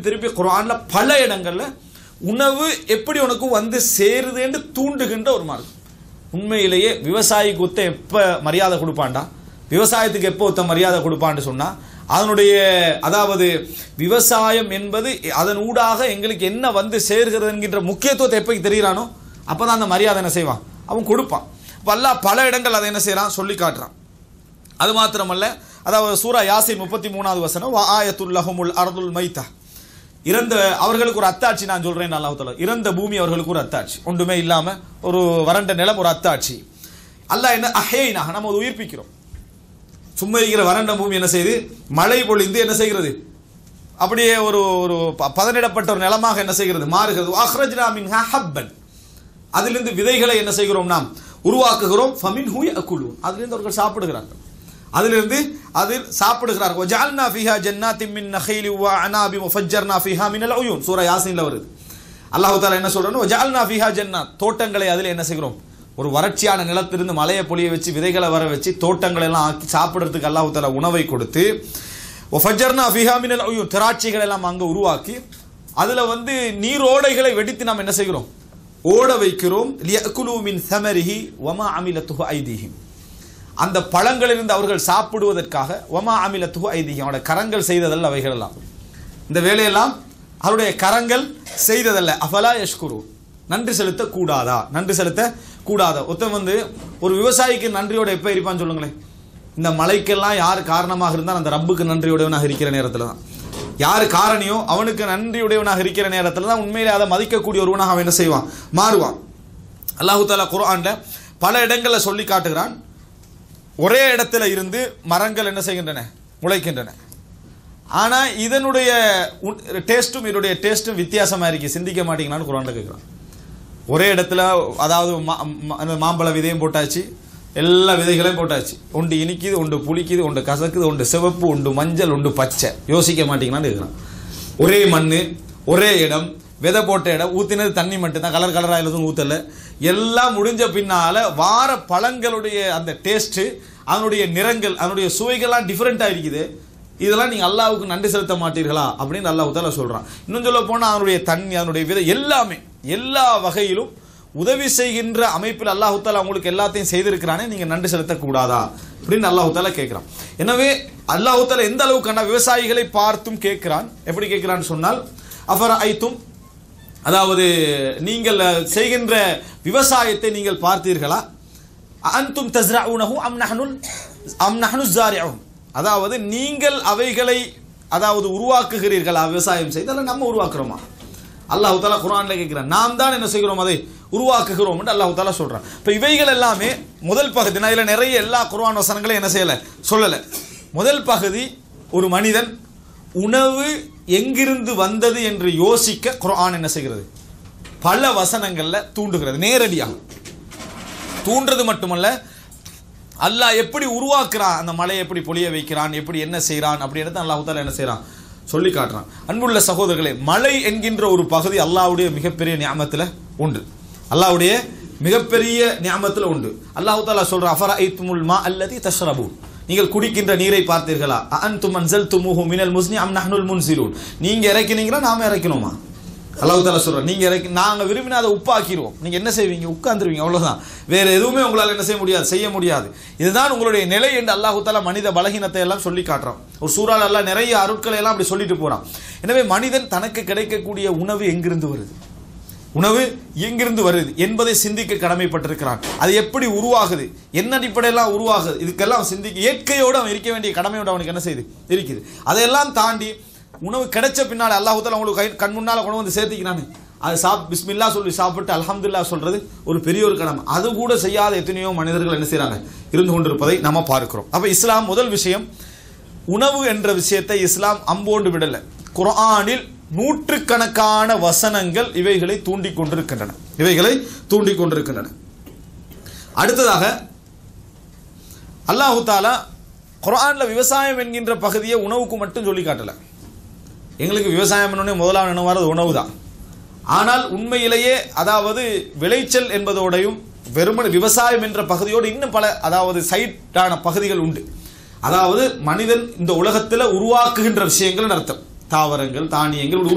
திருப்பி குர்ஆன்ல பல இடங்கள்ல உணவு எப்படி உனக்கு வந்து சேருதுன்னு தூண்டுகின்ற ஒரு மார்க்கம் உண்மையிலேயே விவசாயிக்கு ஒத்த எப்ப மரியாதை கொடுப்பான்டா விவசாயத்துக்கு எப்போ ஒத்த மரியாதை கொடுப்பான்னு சொன்னா அதனுடைய அதாவது விவசாயம் என்பது அதன் ஊடாக எங்களுக்கு என்ன வந்து சேர்கிறது என்கின்ற முக்கியத்துவத்தை எப்போ தெரிகிறானோ அப்பதான் அந்த மரியாதை என்ன செய்வான் அவன் கொடுப்பான் அப்ப அல்லாஹ் பல இடங்கள் அதை என்ன செய்றான் சொல்லி காட்டுறான் அது மாத்திரமல்ல அதாவது சூரா யாசின் முப்பத்தி மூணாவது வசனம் வா ஆயத்துல்லஹுமுல் அர்துல் மைத்தா இறந்த அவர்களுக்கு ஒரு அத்தாட்சி நான் சொல்றேன் அல்லாஹ் தஆலா இறந்த பூமி அவர்களுக்கு ஒரு அத்தாட்சி ஒன்றுமே இல்லாம ஒரு வறண்ட நிலம் ஒரு அத்தாட்சி அல்லாஹ் என்ன அஹேனா நம்ம அதை உயிர்ப்பிக்கிறோம் சும்மா இருக்கிற வறண்ட பூமி என்ன செய்யுது மழை பொழிந்து என்ன செய்கிறது அப்படியே ஒரு ஒரு ப- பதனிடப்பட்ட ஒரு நிலமாக என்ன செய்கிறது மாறுகிறது அஹ்ரஜ்னா மின்ஹா ஹப்பன் அதிலிருந்து விதைகளை என்ன செய்கிறோம் நாம் உருவாக்குகிறோம் ஃபமின் ஹூ அக்குலு அதிலிருந்து அவர்கள் சாப்பிடுகிறார்கள் அதிலிருந்து அதில் சாப்பிடுகிறார்கள் வஜால்னா ஃபிஹா ஜன்னாத்தின் மின் நஹைலி வ அனாபி முஃபஜ்ஜர்னா ஃபிஹா மினல் உயூன் சூரா யாசீன்ல வருது அல்லாஹ் தாலா என்ன சொல்றானோ வஜால்னா ஃபிஹா ஜன்னாத் தோட்டங்களை அதில் என்ன செய்கிறோம் ஒரு வறட்சியான நிலத்திலிருந்து மலையை பொழிய வச்சு விதைகளை வர வச்சு தோட்டங்களை எல்லாம் ஆக்கி சாப்பிடுறதுக்கு அல்லாஹ் தாலா உணவை கொடுத்து ஒஃபஜர்னா ஃபிஹா மினல் உயூன் திராட்சைகள் எல்லாம் அங்கே உருவாக்கி அதுல வந்து நீரோடைகளை வெடித்து நாம் என்ன செய்கிறோம் ஓட வைக்கிறோம் லியக்குலு மின் சமரிஹி வமா அமிலத்துஹு ஐதீஹிம் அந்த பழங்களிலிருந்து அவர்கள் சாப்பிடுவதற்காக வமா அமிலத்துஹு ஐதீஹிம் அவருடைய கரங்கள் செய்ததல்ல அவைகள் எல்லாம் இந்த வேலையெல்லாம் அவருடைய கரங்கள் செய்ததல்ல அஃபலா யஷ்குரு நன்றி செலுத்த கூடாதா நன்றி செலுத்த கூடாதா ஒருத்தன் வந்து ஒரு விவசாயிக்கு நன்றியோட எப்ப இருப்பான்னு சொல்லுங்களேன் இந்த மழைக்கெல்லாம் யார் காரணமாக இருந்தால் அந்த ரப்புக்கு நன்றியுடையவனாக இருக்கிற நேரத்தில் தான் யார் காரணியோ அவனுக்கு நன்றியுடையவனாக இருக்கிற நேரத்தில் தான் உண்மையிலே அதை மதிக்கக்கூடிய ஒருவனாக அவன் என்ன செய்வான் மாறுவான் அல்லாஹு தாலா குர்ஆன்ல பல இடங்களில் சொல்லி காட்டுகிறான் ஒரே இடத்துல இருந்து மரங்கள் என்ன செய்கின்றன முளைக்கின்றன ஆனா இதனுடைய டேஸ்ட்டும் இதனுடைய டேஸ்ட்டும் வித்தியாசமா இருக்கு சிந்திக்க மாட்டீங்களான்னு குரான்ல கேட்குறான் ஒரே இடத்துல அதாவது மா- மா- அந்த மாம்பழ விதையும் போட்டாச்சு எல்லா விதைகளையும் போட்டாச்சு ஒன்று இனிக்குது ஒன்று புளிக்குது ஒன்று கசக்குது ஒன்று சிவப்பு ஒன்று மஞ்சள் ஒன்று பச்சை யோசிக்க மாட்டீங்களான்னு கேட்குறான் ஒரே மண் ஒரே இடம் விதை போட்ட இடம் ஊத்தினது தண்ணி மட்டும்தான் கலர் கலராக எதுவும் ஊத்தல எல்லாம் முடிஞ்ச பின்னால வார பழங்களுடைய அந்த டேஸ்ட் அதனுடைய நிறங்கள் அதனுடைய சுவைகள்லாம் டிஃப்ரெண்ட்டாக இருக்குது இதெல்லாம் நீங்க அல்லாஹ்வுக்கு நன்றி செலுத்த மாட்டீர்களா அப்படின்னு அல்லாஹ் தாலா சொல்றான் இன்னும் சொல்ல போனா அதனுடைய தண்ணி அதனுடைய விதை எல்லாமே எல்லா வகையிலும் உதவி செய்கின்ற அமைப்பில் அல்லாஹ் தாலா உங்களுக்கு எல்லாத்தையும் செய்திருக்கிறானே நீங்க நன்றி செலுத்தக்கூடாதா அப்படின்னு அல்லாஹ் தாலா கேட்கிறான் எனவே அல்லாஹ் தாலா எந்த அளவுக்கு கண்டா விவசாயிகளை பார்த்தும் கேட்கிறான் எப்படி கேட்கிறான்னு சொன்னால் அஃபர் ஐத்தும் அதாவது நீங்கள் செய்கின்ற விவசாயத்தை நீங்கள் பார்த்தீர்களா அன்தும் தஸ்ரஊனஹு அம் நஹ்னுல் அம் நஹ்னு ஸாரிஊன் அதாவது நீங்கள் அவைகளை அதாவது உருவாக்குகிறீர்களா விவசாயம் செய்து அல்ல நம்ம உருவாக்குறோமா அல்லாஹ் தாலா குர்ஆன்ல கேட்கிறான் நாம் தான் என்ன செய்கிறோம் அதை உருவாக்குகிறோம் என்று அல்லாஹ் தாலா சொல்றான் இப்போ இவைகள் எல்லாமே முதல் பகுதி நான் இதில் நிறைய எல்லா குர்ஆன் வசனங்களையும் என்ன செய்யல சொல்லல முதல் பகுதி ஒரு மனிதன் உணவு எங்கிருந்து வந்தது என்று யோசிக்க குர்ஆன் என்ன செய்கிறது பல வசனங்கள்ல தூண்டுகிறது நேரடியாக தூண்டுறது மட்டுமல்ல அல்லாஹ் எப்படி உருவாக்குறான் அந்த மலையை எப்படி பொழிய வைக்கிறான் எப்படி என்ன செய்றான் அப்படின்றத அல்லாஹ் தாலா என்ன செய்றான் சொல்லி காட்டுறான் அன்புள்ள சகோதரர்களே மலை என்கின்ற ஒரு பகுதி அல்லாஹ்வுடைய மிகப்பெரிய ஞாபகத்தில் உண்டு அல்லாஹ்வுடைய மிகப்பெரிய ஞாபகத்தில் உண்டு அல்லாஹ் தாலா சொல்ற அஃபர ஐத்துமுல் மா அல்லதி தஷ்ரபூன் நீங்கள் குடிக்கின்ற நீரை பார்த்தீர்களா அன்தும் அன்சல் துமுஹு மினல் முஸ்னி அம் நஹ்னுல் முன்சிலூன் நீங்க இறக்கினீங்களா நாம இறக்கணுமா அல்லாஹ் தாலா சொல்றான் நீங்க இறக்கி நாங்க விரும்பினா அதை உப்பாக்கிடுவோம் நீங்க என்ன செய்வீங்க உட்கார்ந்துருவீங்க அவ்வளவுதான் வேற எதுவுமே உங்களால என்ன செய்ய முடியாது செய்ய முடியாது இதுதான் உங்களுடைய நிலை என்று அல்லாஹு தாலா மனித பலகீனத்தை எல்லாம் சொல்லி காட்டுறான் ஒரு சூறால் எல்லாம் நிறைய அருட்களை எல்லாம் அப்படி சொல்லிட்டு போறான் எனவே மனிதன் தனக்கு கிடைக்கக்கூடிய உணவு எங்கிருந்து வருது உணவு எங்கிருந்து வருது என்பதை சிந்திக்க கடமைப்பட்டிருக்கிறான் அது எப்படி உருவாகுது என்ன அடிப்படையெல்லாம் உருவாகுது இதுக்கெல்லாம் சிந்திக்க இயற்கையோடு அவன் இருக்க வேண்டிய கடமையோடு அவனுக்கு என்ன செய்யுது இருக்குது அதையெல்லாம் தாண்டி உணவு கிடைச்ச பின்னால் அல்லாஹுத்தால உங்களுக்கு கை கண் முன்னால் கொண்டு வந்து சேர்த்திக்கிறானே அது சாப் பிஸ்மில்லா சொல்லி சாப்பிட்டு அல்ஹம்துலில்லாஹ் சொல்றது ஒரு பெரிய ஒரு கடமை அது கூட செய்யாத எத்தனையோ மனிதர்கள் என்ன செய்றாங்க இருந்து கொண்டிருப்பதை நம்ம பார்க்கிறோம் அப்ப இஸ்லாம் முதல் விஷயம் உணவு என்ற விஷயத்தை இஸ்லாம் அம்போண்டு விடல குர்ஆனில் நூற்றுக்கணக்கான வசனங்கள் இவைகளை தூண்டிக் கொண்டிருக்கின்றன இவைகளை தூண்டிக் கொண்டிருக்கின்றன அடுத்ததாக அல்லாஹு தாலா குர்ஆன்ல விவசாயம் என்கின்ற பகுதியை உணவுக்கு மட்டும் சொல்லி காட்டல எங்களுக்கு விவசாயம் பண்ணோடனே முதலாவது என்ன வர்றது உணவு தான் ஆனால் உண்மையிலேயே அதாவது விளைச்சல் என்பதோடையும் வெறுமனே விவசாயம் என்ற பகுதியோடு இன்னும் பல அதாவது சைட்டான பகுதிகள் உண்டு அதாவது மனிதன் இந்த உலகத்தில் உருவாக்குகின்ற விஷயங்கள் அர்த்தம் தாவரங்கள் தானியங்கள்